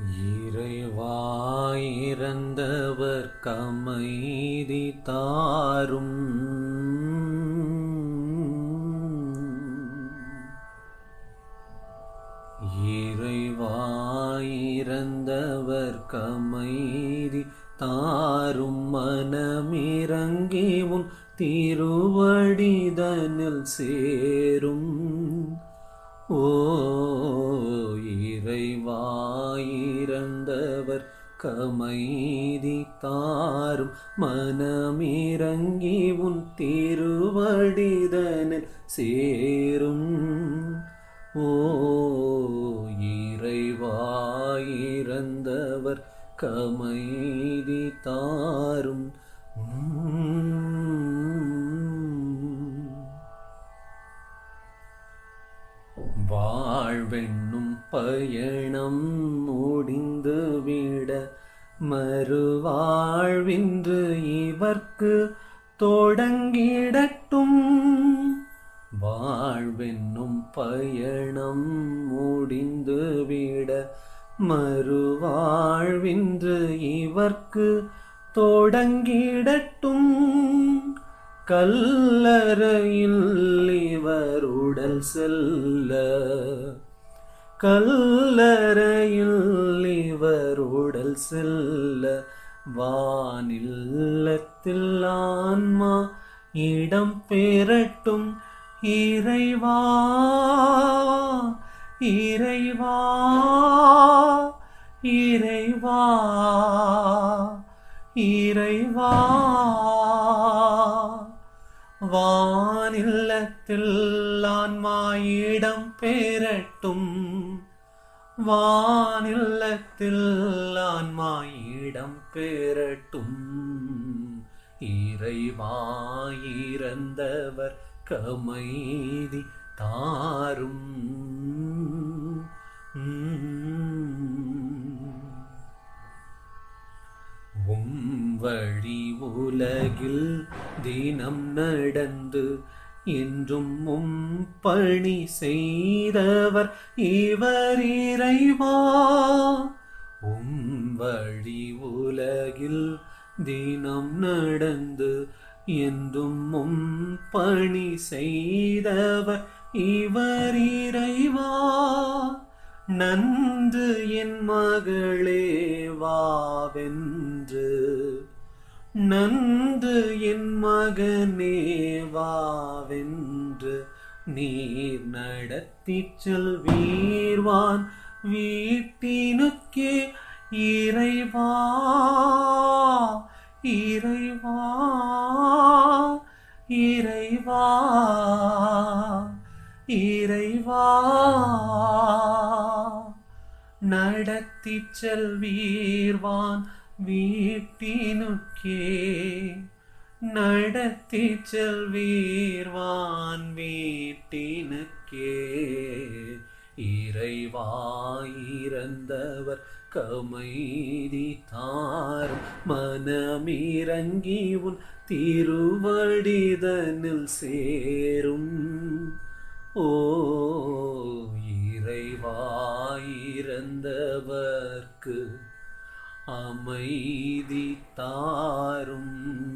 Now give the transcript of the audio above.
இறைவாயிரந்தவர் கமைதி தாரும் இறைவாயிரந்தவர் கமைதி தாரும் மனமிறங்கி உன் திருவடிதனில் சேரும் ஓ இறைவாயிரந்தவர் கமைதி தாரும் மனமிறங்கி உன் திருவடிதனில் சேரும் ஓ இறைவாயிரந்தவர் கமைதி தாரும் வாழ்வென்னும் பயணம் முடிந்துவிட மறுவாழ்வின்று இவர்க்கு தொடங்கிடட்டும் வாழ்வென்னும் பயணம் முடிந்துவிட மறுவாழ்வின்று இவர்க்கு தொடங்கிடட்டும் கல்லறையில் இவர் உடல் செல்ல கல்லறையில் இவர் உடல் செல்ல வானில்லத்தில் ஆன்மா இடம் பெறட்டும் இறைவா இறைவா இறைவா இறைவா வானில்லத்தில் ஆன்மாயிடம் பெறட்டும் வானில்லத்தில் ஆன்மாயிடம் பெறட்டும் இறைவாயிரந்தவர் கமைதி தாரும் உம் வழி உலகில் தினம் நடந்து என்றும் உம் பணி செய்தவர் இவர் இறைவா உம் வழி உலகில் தினம் நடந்து என்றும் உம் பணி செய்தவர் இவர் இறைவா நன்று என் மகளே வாவென்று நன்று என் மகனே வாவென்று நீர் நடத்தி செல்வீர்வான் வீட்டினுக்கே இறைவா இறைவா இறைவா இறைவா நடத்தி செல்வீர்வான் வீட்டினுக்கே நடத்தி செல்வீர்வான் வீட்டினுக்கே இறைவாயிரந்தவர் கமைதி தாரும் மனமிறங்கி உன் திருவடிதனில் சேரும் ஓ இறைவாயிரந்தவர்க்கு அமைதி தாரும்